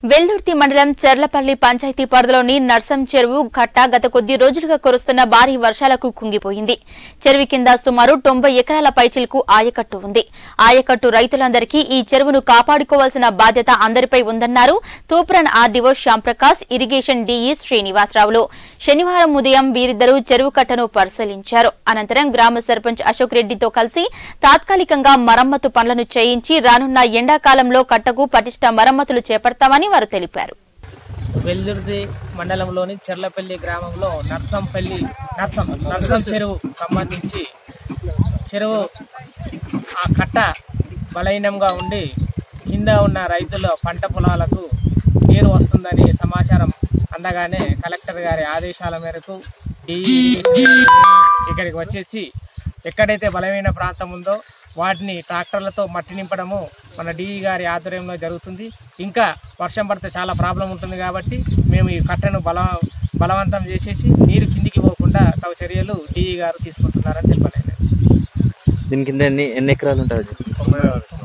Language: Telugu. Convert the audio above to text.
వెల్దుర్తి మండలం చెర్లపల్లి పంచాయతీ పరిధిలోని నర్సం చెరువు కట్ట గత కొద్ది రోజులుగా కురుస్తున్న భారీ వర్షాలకు కుంగిపోయింది చెరువు కింద సుమారు తొంభై ఎకరాల పైచిలకు ఆయకట్టు ఉంది ఆయకట్టు రైతులందరికీ ఈ చెరువును కాపాడుకోవాల్సిన బాధ్యత అందరిపై ఉందన్నారు Toopran RDO Shyamprakash irrigation DE శ్రీనివాసరావులు శనివారం ఉదయం వీరిద్దరూ చెరువు కట్టను పరిశీలించారు అనంతరం గ్రామ సర్పంచ్ అశోక్ రెడ్డితో కలిసి తాత్కాలికంగా మరమ్మతు పనులను చేయించి రానున్న ఎండాకాలంలో కట్టకు పటిష్ట మరమ్మతులు చేపడతామని వారు తెలిపారు వెల్దుర్తి మండలంలోని చెర్లపల్లి గ్రామంలో నర్సంపల్లి నర్సం నర్సం చెరువు సంబంధించి చెరువు ఆ కట్ట బలహీనంగా ఉండి కింద ఉన్న రైతుల పంట పొలాలకు నీరు వస్తుందని సమాచారం అందగానే కలెక్టర్ గారి ఆదేశాల మేరకు డిఈ ఇక్కడికి వచ్చేసి ఎక్కడైతే బలమైన ప్రాంతం ఉందో వాటిని ట్రాక్టర్లతో మట్టి నింపడము మన డిఈ గారి ఆధ్వర్యంలో జరుగుతుంది ఇంకా వర్షం పడితే చాలా ప్రాబ్లం ఉంటుంది కాబట్టి మేము ఈ కట్టను బల బలవంతం చేసేసి నీరు కిందికి పోకుండా తగు చర్యలు డిఈ గారు తీసుకుంటున్నారని తెలిపలేదు దీని కింద ఎన్ని ఎన్ని ఎకరాలు ఉంటుంది